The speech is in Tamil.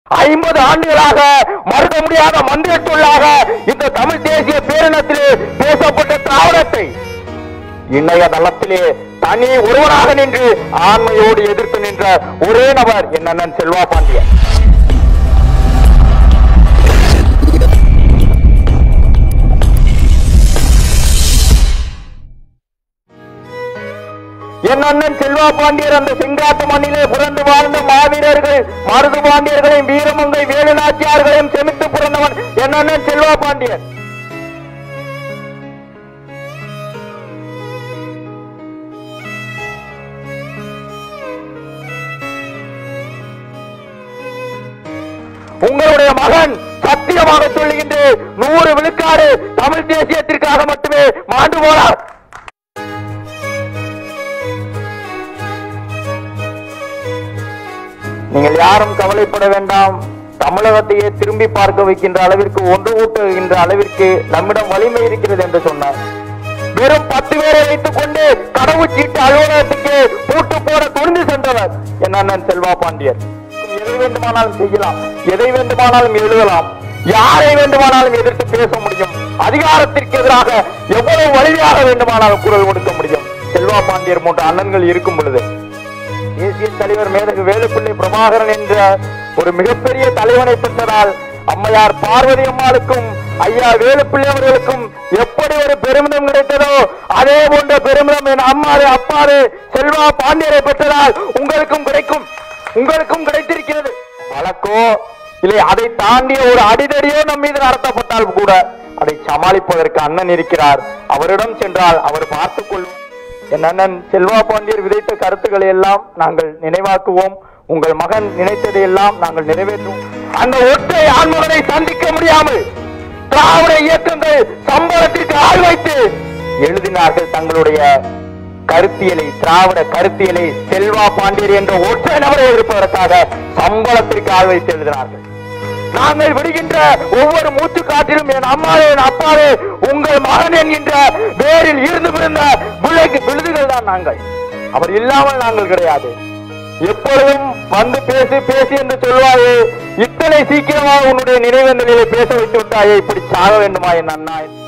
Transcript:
ஐம்பது ஆண்டுகளாக மறுக்க முடியாத மந்திரச்சொல்லாக இந்த தமிழ் தேசிய பேரினத்திலே பேசப்பட்ட திராவிடத்தை இன்றைய தளத்திலே தனி ஒருவராக நின்று ஆண்மையோடு எதிர்த்து நின்ற ஒரே நபர் என் அண்ணன் செல்வா பாண்டியன் என் அண்ணன் செல்வா பாண்டியர் அந்த செங்காட்டு மண்ணிலே பிறந்து வாழ்ந்த மாவீரர்கள் மருது பாண்டியர்களையும் வீரமங்கை வேலுநாச்சியார்களையும் செமித்து பிறந்தவன் என் அண்ணன் செல்வா பாண்டியன் உங்களுடைய மகன் சத்தியமாக சொல்லுகின்றேன் நூறு விழுக்காடு தமிழ் தேசியத்திற்காக மட்டுமே மாண்டு போனார் நீங்கள் யாரும் கவலைப்பட வேண்டாம் தமிழகத்தையே திரும்பி பார்க்க வைக்கின்ற அளவிற்கு ஒன்று கூட்டுகின்ற அளவிற்கு நம்மிடம் வலிமை இருக்கிறது என்று சொன்னார் வெறும் பத்து பேரை வைத்துக் கொண்டு கடவுச்சீட்டு அலுவலகத்துக்கு பூட்டு போட துணிந்து சென்றவர் என் அண்ணன் செல்வா பாண்டியர் எதை வேண்டுமானாலும் செய்யலாம் எதை வேண்டுமானாலும் எழுதலாம் யாரை வேண்டுமானாலும் எதிர்த்து பேச முடியும் அதிகாரத்திற்கு எதிராக எவ்வளவு வலிமையாக வேண்டுமானாலும் குரல் கொடுக்க முடியும் செல்வா பாண்டியர் போன்ற அண்ணன்கள் இருக்கும் பொழுது தேசிய தலைவர் மேதகு வேலுப்பிள்ளை பிரபாகரன் என்ற ஒரு மிகப்பெரிய தலைவனை பெற்றதால் அம்மையார் பார்வதி அம்மாளுக்கும் ஐயா வேலுப்பிள்ளை அவர்களுக்கும் எப்படி ஒரு பெருமிதம் கிடைத்ததோ அதே போன்ற பெருமிதம் என் அம்மாறு அப்பாறு செல்வா பாண்டியரை பெற்றதால் உங்களுக்கும் கிடைக்கும் உங்களுக்கும் கிடைத்திருக்கிறது வழக்கோ இல்லை அதை தாண்டிய ஒரு அடிதடியோ நம் மீது நடத்தப்பட்டால் கூட அதை சமாளிப்பதற்கு அண்ணன் இருக்கிறார் அவரிடம் சென்றால் அவர் பார்த்துக் கொள்வோம் என் அண்ணன் செல்வா பாண்டியர் விதைத்த கருத்துக்களை எல்லாம் நாங்கள் நினைவாக்குவோம் உங்கள் மகன் நினைத்ததை எல்லாம் நாங்கள் நிறைவேற்றுவோம் அந்த ஒற்றை ஆண்மகனை சந்திக்க முடியாமல் திராவிட இயக்கங்கள் சம்பளத்திற்கு ஆள் வைத்து எழுதினார்கள் தங்களுடைய கருத்தியலை திராவிட கருத்தியலை செல்வா பாண்டியர் என்ற ஒற்றை நபரை இருப்பதற்காக சம்பளத்திற்கு ஆள் வைத்து எழுதினார்கள் நாங்கள் விடுகின்ற ஒவ்வொரு மூச்சு காற்றிலும் என் அம்மாவே என் அப்பாவே உங்கள் மகன் என்கின்ற வேரில் இருந்து பிறந்த விளைக்கு விழுதுகள் தான் நாங்கள் அவர் இல்லாமல் நாங்கள் கிடையாது எப்பொழுதும் வந்து பேசி பேசி என்று சொல்வாயே இத்தனை சீக்கிரமாக உன்னுடைய நினைவேந்தலிலே பேச வைத்து விட்டாயே இப்படி சாக வேண்டுமா என் அண்ணா